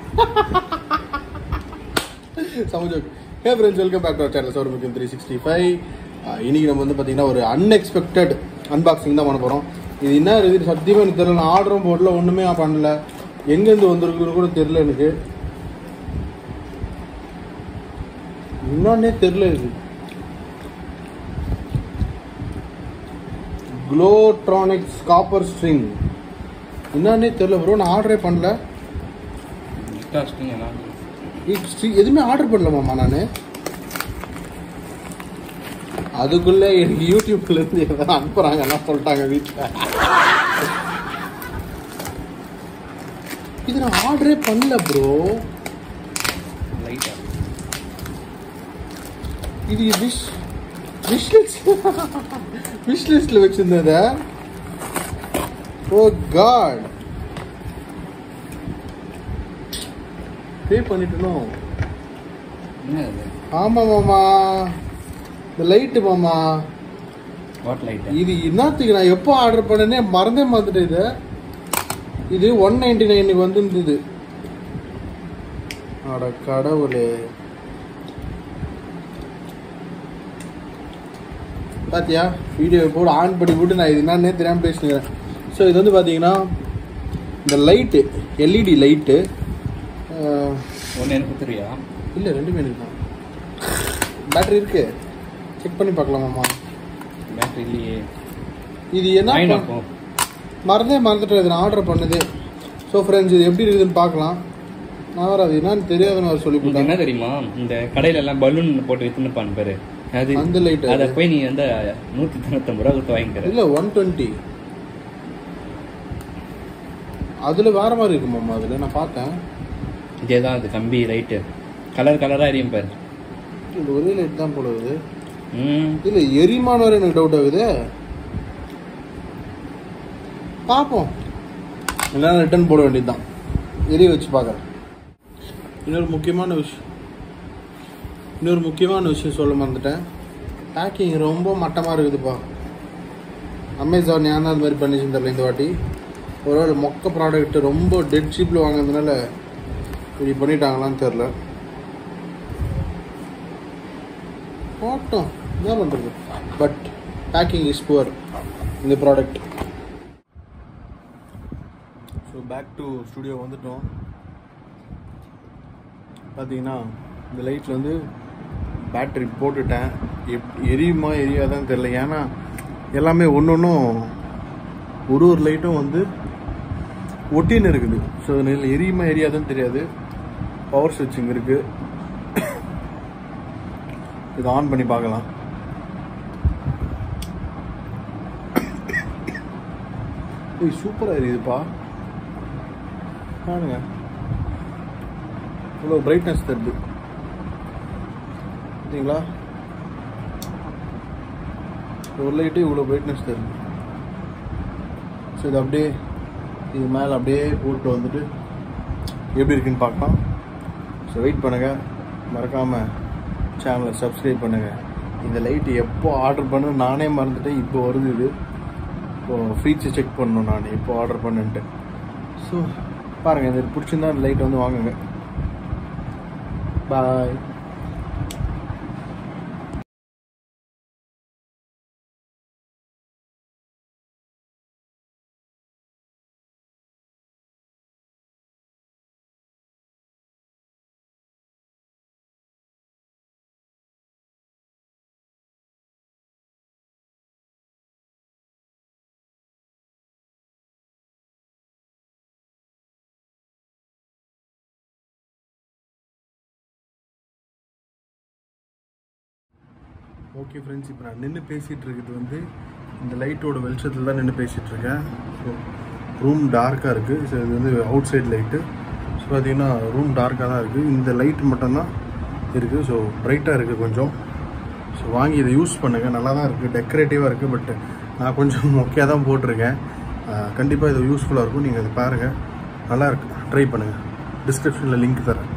சமஜோக் hey friends welcome back to our channel சௌர் முக்கியம் three sixty five இன்னைக்கு நம்ம வந்து பார்த்தீங்கன்னா ஒரு அன்எக்ஸ்பெக்டட் அன்பாக்சிங் தான் பண்ண போகிறோம் இது என்ன இருக்குது சத்தியமாக எனக்கு தெரியல நான் ஆர்டரும் போடல ஒன்றுமே நான் பண்ணல எங்கேருந்து வந்திருக்குன்னு கூட தெரில எனக்கு என்னன்னே தெரில இது க்ளோட்ரானிக்ஸ் காப்பர் ஸ்ட்ரிங் என்னன்னே தெரில ப்ரோ நான் ஆர்டரே பண்ணல இது ஸ்ட்ரி- எதுவுமே ஆர்டர் பண்ணலமாம்மா நான் அதுக்குள்ள எனக்கு யூடியூப்ல இருந்து எதாவது அனுப்புறாங்க எல்லாம் சொல்லிட்டாங்க வீட்டில் இது நான் ஆர்டரே பண்ணல ப்ரோ இது விஷ் விஷ் லிஸ்ட் விஷ் லிஸ்ட்ல வச்சிருந்தத ஓ காட் பே பண்ணிட்டணும் ஆமா மாமா இந்த லைட்டு மாமா வாட் லைட் இது என்னத்துக்கு நான் எப்போ ஆர்டர் பண்ணனே மறந்தே மறந்துட்டேன் இது இது ஒன் நைன்டி நைனுக்கு வந்துருந்தது அட கடவுளே பாத்தியா வீடியோ போட்டு ஆன் பண்ணி போட்டு நான் இது என்னன்னே தெரியாமல் பேசினுக்கிறேன் ஸோ இது வந்து பார்த்தீங்கன்னா இந்த லைட்டு எல்இடி லைட்டு ஒன்று எனக்கு கொடுத்துருவியா இல்லை ரெண்டுமே எனக்கு தான் பேட்டரி இருக்கு செக் பண்ணி பார்க்கலாமாம்மா பேட்டரி இல்லையே இது என்ன வாங்கிட்டு பண்- போ. மறந்தே மறந்துட்டேன் இது நான் ஆர்டர் பண்ணது ஸோ ஃப்ரெண்ட்ஸ் இது எப்படி இருக்குதுன்னு பார்க்கலாம் நான் வர அது என்னன்னு தெரியாதுன்னு அவர் சொல்லி உனக்கு போட்டாங்க என்ன தெரியுமா இந்த கடையில எல்லாம் பலூன் போட்டு வித்துன்னு பாரு அது அந்த லைட் அதை போய் நீ வந்து நூத்தி தொண்ணூத்தொம்பது ரூபா கொடுத்து வாங்கிக்கிற இல்லை ஒன் டுவெண்ட்டி அதில் வேற மாதிரி இருக்குமாம்மா அதில் நான் பார்த்தேன் இதே தான் அது கம்பி லைட்டு கலர் கலரா எரியும் பாரு இது ஒரே லைட் தான் போல இருக்குது ம் இல்லை எரிமான வரை எனக்கு டவுட் ஆகுது பார்ப்போம் இல்லைன்னா ரிட்டர்ன் போட வேண்டியதுதான் எரிய வச்சு பார்க்குறேன் இன்னொரு முக்கியமான விஷயம் இன்னொரு முக்கியமான விஷயம் சொல்ல மறந்துட்டேன் பேக்கிங் ரொம்ப மட்டமாக இருக்குதுப்பா அமேசான் ஏன் தான் அது மாதிரி பண்ணிச்சுன்னு தெரியல இந்த வாட்டி ஒருவேளை மொக்க ப்ராடக்ட் ரொம்ப டெட் சீப்பில் வாங்கினதுனால இப்படி பண்ணிட்டாங்களான்னு தெரில போட்டோம் என்ன பண்ணுறது பட் பேக்கிங் இஸ் புவர் இந்த product so back to studio வந்துட்டோம் பார்த்தீங்கன்னா இந்த லைட்டில் வந்து பேட்டரி போட்டுட்டேன் எப் எரியுமா எரியாதான்னு தெரில ஏன்னா எல்லாமே ஒன்று ஒன்றும் ஒரு ஒரு லைட்டும் வந்து ஒட்டின்னு இருக்குது ஸோ இதில் எரியுமா எரியாதுன்னு தெரியாது பவர் ஸ்விட்சிங் இருக்குது இதை ஆன் பண்ணி பார்க்கலாம் ஏய் சூப்பராக இருக்குதுப்பா பாருங்க இவ்வளோ பிரைட்னஸ் தருது பார்த்தீங்களா ஒரு லைட்டு இவ்வளோ பிரைட்னஸ் தருது ஸோ இது அப்படியே இது மேலே அப்படியே போட்டு வந்துட்டு எப்படி இருக்குன்னு பார்க்கலாம் ஸோ வெயிட் பண்ணுங்கள் மறக்காமல் சேனலை சப்ஸ்கிரைப் பண்ணுங்கள் இந்த லைட்டு எப்போ ஆர்டர் பண்ண நானே மறந்துட்டேன் இப்போ வருது இது இப்போ ஃபீச்சர் செக் பண்ணணும் நான் இப்போ ஆர்டர் பண்ணிட்டு ஸோ பாருங்கள் இது பிடிச்சிருந்தா அந்த லைட் வந்து வாங்குங்க பாய் ஓகே ஃப்ரெண்ட்ஸ் இப்போ நான் நின்று பேசிகிட்டு இருக்கிறது வந்து இந்த லைட்டோட வெளிச்சத்தில் தான் நின்று பேசிகிட்டு இருக்கேன் ஸோ ரூம் டார்க்காக இருக்குது ஸோ இது வந்து அவுட் சைட் லைட்டு ஸோ பார்த்தீங்கன்னா ரூம் டார்க்காக தான் இருக்குது இந்த லைட் மட்டும்தான் இருக்குது ஸோ பிரைட்டாக இருக்குது கொஞ்சம் ஸோ வாங்கி இதை யூஸ் பண்ணுங்கள் நல்லா தான் இருக்குது டெக்கரேட்டிவாக இருக்குது பட் நான் கொஞ்சம் மொக்கையாக தான் போட்டிருக்கேன் கண்டிப்பாக இது யூஸ்ஃபுல்லாக இருக்கும் நீங்கள் அதை பாருங்கள் நல்லா இருக்கு ட்ரை பண்ணுங்கள் டிஸ்கிரிப்ஷனில் லிங்க் தரேன்